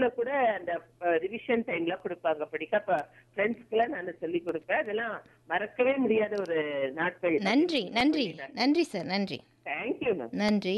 ஸ்கூல்ஸ்ல கூட அந்த ரிவிஷன் டைம்ல கொடுப்பாங்க படிக்க அப்ப ஃப்ரெண்ட்ஸ்க்குலாம் நான் சொல்லி கொடுப்பேன் அதெல்லாம் மறக்கவே முடியாத ஒரு நாட்கள் நன்றி நன்றி நன்றி சார் நன்றி தேங்க்யூ மேம் நன்றி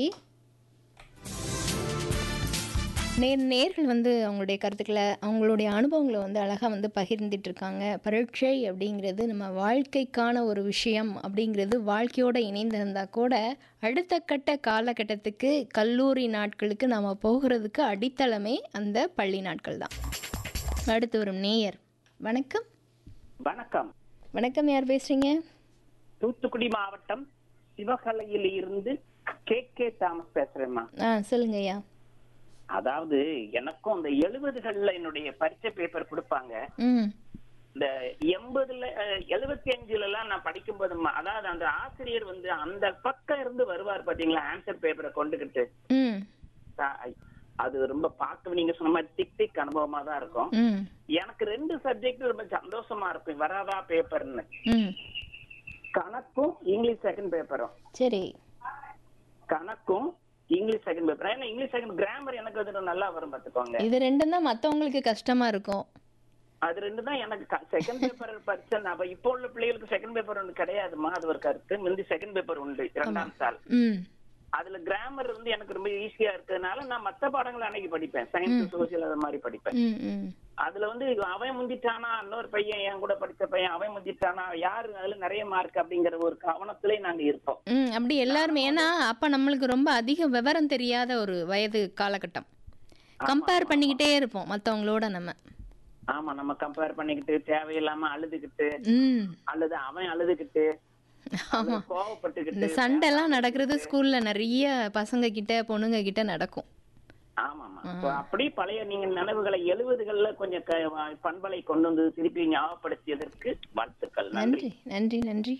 நேர் நேர்கள் வந்து அவங்களுடைய கருத்துக்களை அவங்களுடைய அனுபவங்களை வந்து அழகாக வந்து பகிர்ந்துட்டு இருக்காங்க பரீட்சை அப்படிங்கிறது நம்ம வாழ்க்கைக்கான ஒரு விஷயம் அப்படிங்கிறது வாழ்க்கையோட இணைந்திருந்தால் கூட அடுத்த கட்ட காலகட்டத்துக்கு கல்லூரி நாட்களுக்கு நம்ம போகிறதுக்கு அடித்தளமே அந்த பள்ளி நாட்கள் தான் அடுத்து வரும் நேயர் வணக்கம் வணக்கம் வணக்கம் யார் பேசுகிறீங்க தூத்துக்குடி மாவட்டம் சிவகலையில் இருந்து கே கே தாமஸ் பேசுறேம்மா ஆ சொல்லுங்க ஐயா அதாவது எனக்கும் இந்த எழுபதுகள்ல என்னுடைய பரீட்சை பேப்பர் கொடுப்பாங்க ம் இந்த எண்பதுல எழுபத்தி அஞ்சுல எல்லாம் நான் படிக்கும்போதுமா அதாவது அந்த ஆசிரியர் வந்து அந்த பக்கம் இருந்து வருவார் பாத்தீங்களா ஆன்சர் பேப்பரை கொண்டுகிட்டு ம் தா- அது ரொம்ப பார்க்க நீங்க சொன்ன மாதிரி டிக் டிக் அனுபவமா தான் இருக்கும் ம் எனக்கு ரெண்டு சப்ஜெக்ட் ரொம்ப சந்தோஷமா இருக்கும் வராதா பேப்பர்னு ம் கணக்கும் இங்கிலீஷ் செகண்ட் பேப்பரும் சரி கணக்கும் இங்கிலீஷ் செகண்ட் பேப்பர் ஏன்னா இங்கிலீஷ் செகண்ட் கிராமர் எனக்கு வந்து நல்லா வரும் பாத்துக்கோங்க இது ரெண்டும் தான் மற்றவங்களுக்கு கஷ்டமா இருக்கும் அது ரெண்டு தான் எனக்கு செகண்ட் பேப்பர் படிச்சேன் அப்ப இப்போ உள்ள பிள்ளைகளுக்கு செகண்ட் பேப்பர் ஒன்று கிடையாதுமா அது ஒரு கருத்து முந்தி செகண்ட் பேப்பர் உண்டு இரண்டாம் தாள் ம் அதுல கிராமர் வந்து எனக்கு ரொம்ப ஈஸியா இருக்கிறதுனால நான் மத்த பாடங்களை அன்னைக்கு படிப்பேன் சயின்ஸ் சோசியல் அது மாதிரி படிப்பேன் ம் ம் அதுல வந்து அவன் முந்திட்டானா இன்னொரு பையன் என் கூட படிச்ச பையன் அவன் முந்திட்டானா யாரு அதுல நிறைய மார்க் அப்படிங்கிற ஒரு கவனத்திலே நாங்க இருப்போம் ம் அப்படி எல்லாருமே ஏன்னா அப்போ நம்மளுக்கு ரொம்ப அதிக விவரம் தெரியாத ஒரு வயது காலகட்டம் கம்பேர் பண்ணிக்கிட்டே இருப்போம் மற்றவங்களோட நம்ம ஆமா நம்ம கம்பேர் பண்ணிக்கிட்டு தேவையில்லாம அழுதுகிட்டு ம் அல்லது அவன் அழுதுகிட்டு ஆமாம் அல்லது இந்த கோவப்பட்டுக்கிட்டு சண்டைலாம் நடக்கிறது ஸ்கூலில் நிறைய பசங்க கிட்ட பொண்ணுங்க கிட்ட நடக்கும் ஆமாமா So, அப்படி பழைய நீங்க நினைவுகளை எழுபதுகள்ல கொஞ்சம் க- பண்பலை கொண்டு வந்து திருப்பி ஞாபகப்படுத்தியதற்கு வாழ்த்துக்கள் நன்றி நன்றி நன்றி நன்றி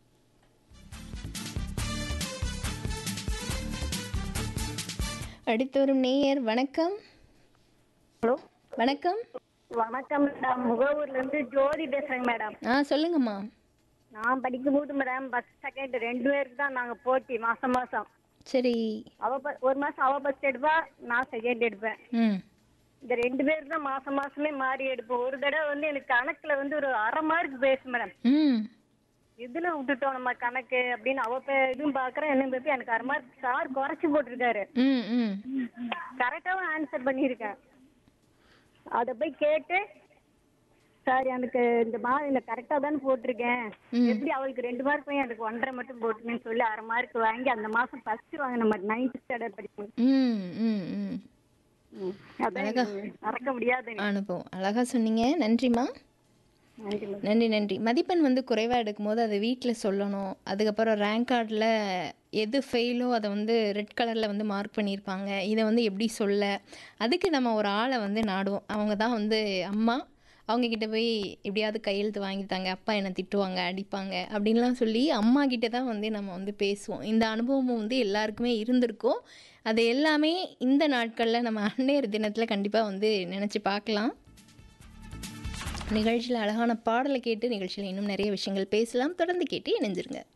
அடுத்து வரும் நேயர் வணக்கம் ஹலோ வணக்கம் வணக்கம் மேடம் முகவூர்ல இருந்து ஜோதி பேசுறேங்க மேடம் ஆ சொல்லுங்கம்மா நான் படிக்கும்போது மேடம் ஃபர்ஸ்ட் செகண்ட் ரெண்டு பேருக்கு தான் நாங்க போட்டி மாசம் மாசம் சரி அவ ப- ஒரு மாசம் அவ ஃபர்ஸ்ட் எடுப்பா நான் செகண்ட் எடுப்பேன் ம் இந்த ரெண்டு பேருக்கு தான் மாசம் மாசமே மாறி எடுப்போம் ஒரு தடவை வந்து எனக்கு கணக்குல வந்து ஒரு அரை மார்க் பேசு மேடம் ம் இதுல விட்டுட்டோம் நம்ம கணக்கு அப்படின்னு அவ பே- இதுவும் பாக்குறேன் என்ன பேப்பி எனக்கு அரை மார்க் சார் குறைச்சு போட்டிருக்காரு ம் ம் கரெக்டாவும் ஆன்சர் பண்ணியிருக்கேன் அதை போய் கேட்டு சார் எனக்கு இந்த மா இந்த கரெக்டாக தானே போட்டிருக்கேன் எப்படி அவளுக்கு ரெண்டு மார்க் போய் எனக்கு ஒன்றரை மட்டும் போட்டுருங்கன்னு சொல்லி அரை மார்க் வாங்கி அந்த மாசம் ஃபர்ஸ்ட் வாங்கின மாதிரி நைன்த் ஸ்டாண்டர்ட் படிக்கும் ம் ம் ம் அதான் எனக்கு மறக்க முடியாது எனக்கு. அனுபவம் அழகா சொன்னீங்க நன்றிம்மா நன்றி மேம். நன்றி நன்றி மதிப்பெண் வந்து குறைவாக எடுக்கும்போது அதை வீட்டில் சொல்லணும் அதுக்கப்புறம் ரேங்க் கார்டில் எது ஃபெயிலோ அதை வந்து ரெட் கலரில் வந்து மார்க் பண்ணியிருப்பாங்க இதை வந்து எப்படி சொல்ல அதுக்கு நம்ம ஒரு ஆளை வந்து நாடுவோம் அவங்க தான் வந்து அம்மா அவங்க கிட்ட போய் எப்படியாவது கையெழுத்து வாங்கித்தாங்க அப்பா என்னை திட்டுவாங்க அடிப்பாங்க அப்படின்லாம் சொல்லி அம்மா கிட்ட தான் வந்து நம்ம வந்து பேசுவோம் இந்த அனுபவமும் வந்து எல்லாருக்குமே இருந்திருக்கும் அது எல்லாமே இந்த நாட்களில் நம்ம அன்னையர் தினத்தில் கண்டிப்பாக வந்து நினச்சி பார்க்கலாம் நிகழ்ச்சியில் அழகான பாடலை கேட்டு நிகழ்ச்சியில் இன்னும் நிறைய விஷயங்கள் பேசலாம் தொடர்ந்து கேட்டு இணைஞ்சிருங்க